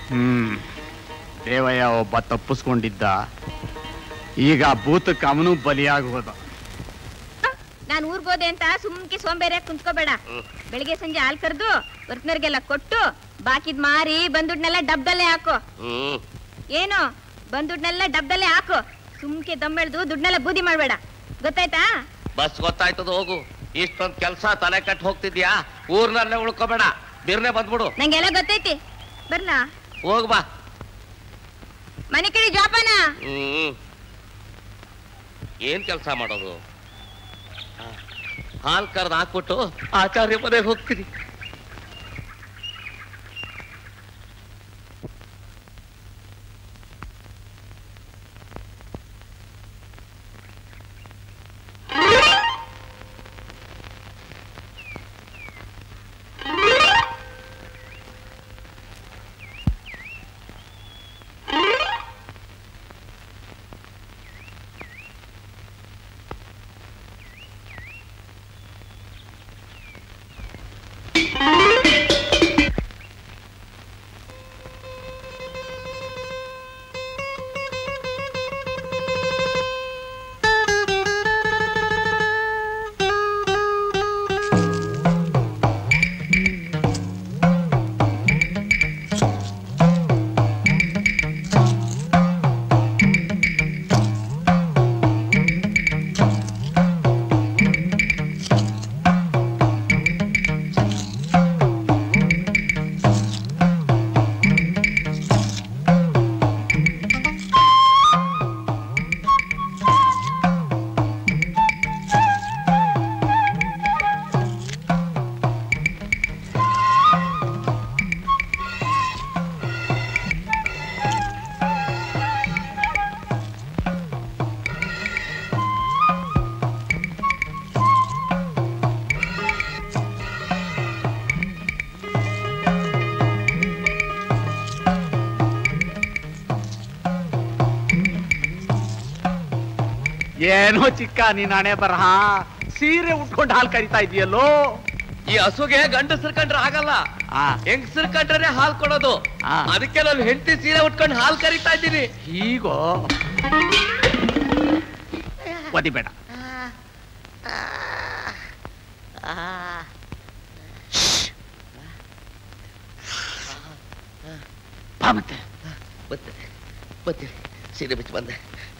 ಹ್ಮ್ ದೇವಯ್ಯ ಒಬ್ಬ ತಪ್ಪಿಸ್ಕೊಂಡಿದ್ದ ಈಗ ಭೂತಕ್ಕೆ ಅವನು ಬಲಿಯಾಗೋದ ನಾನು ಊರ್ಗೋದೆ ಅಂತ ಸುಮ್ಕೆ ಸೋಂಬೇರಿ ಕುಂತ್ಕೋಬೇಡ ಬೆಳಿಗ್ಗೆ ಸಂಜೆ ಹಾಲ್ ಕರ್ದು ವರ್ಕ್ನರ್ಗೆಲ್ಲ ಕೊಟ್ಟು ಬಾಕಿದ್ ಮಾರಿ ಬಂದುಡ್ನೆಲ್ಲ ಡಬ್ದಲ್ಲೇ ಹಾಕು ಹ್ಮ್ ಏನು ಬಂದುಡ್ನೆಲ್ಲ ಡಬ್ದಲ್ಲೇ ಹಾಕು ಸುಮ್ಕೆ ದಮ್ಮೆಳ್ದು ದುಡ್ನೆಲ್ಲ ಬೂದಿ ಮಾಡ್ಬೇಡ ಗೊತ್ತಾಯ್ತಾ ಬಸ್ ಗೊತ್ತಾಯ್ತದ ಹೋಗು ಇಷ್ಟೊಂದ್ ಕೆಲ್ಸ ತಲೆ ಕಟ್ ಹೋಗ್ತಿದ್ಯಾ ಊರ್ನಲ್ಲೇ ಉಳ್ಕೋಬೇಡ ಬಿರ್ನೆ ಬಂದ್ಬಿಡು ನಂಗೆಲ್ಲ ಗೊತ್ತೈತಿ ಬರ್ಲಾ ಹೋಗ್ ಬಾ ಮನೆ ಕಡೆ ಜೋಪಾನ ಹ್ಮ್ ಏನ್ ಕೆಲಸ ಮಾಡೋದು ಆ, ಹಾಲ್ ಕರ್ದು ಹಾಕ್ಬಿಟ್ಟು ಆಚಾರ್ಯ ಮನೆಗೆ ಹೋಗ್ತೀನಿ ಏನೋ ಚಿಕ್ಕ ನೀನ್ ಹಣೆ ಬರಹ ಸೀರೆ ಉಟ್ಕೊಂಡು ಹಾಲು ಕರಿತಾ ಇದೆಯಲ್ಲೋ ಈ ಹಸುಗೆ ಗಂಡಸರ್ ಕಂಡ್ರೆ ಆಗಲ್ಲ ಆ ಹೆಂಗಸರ್ ಕಂಡ್ರೆ ಹಾಲ್ ಕೊಡೋದು ಆ. ಅದಕ್ಕೆ ನಾನು ಹೆಂಡತಿ ಸೀರೆ ಉಟ್ಕೊಂಡು ಹಾಲ್ ಕರಿತಾ ಇದ್ದೀನಿ ಹೀಗೋ ಒದಿಬೇಡ ಬಾ ಮತ್ತೆ ಬರ್ತೀನಿ ಬರ್ತೀನಿ ಸೀರೆ ಬಿಚ್ಚಿ ಬಂದೆ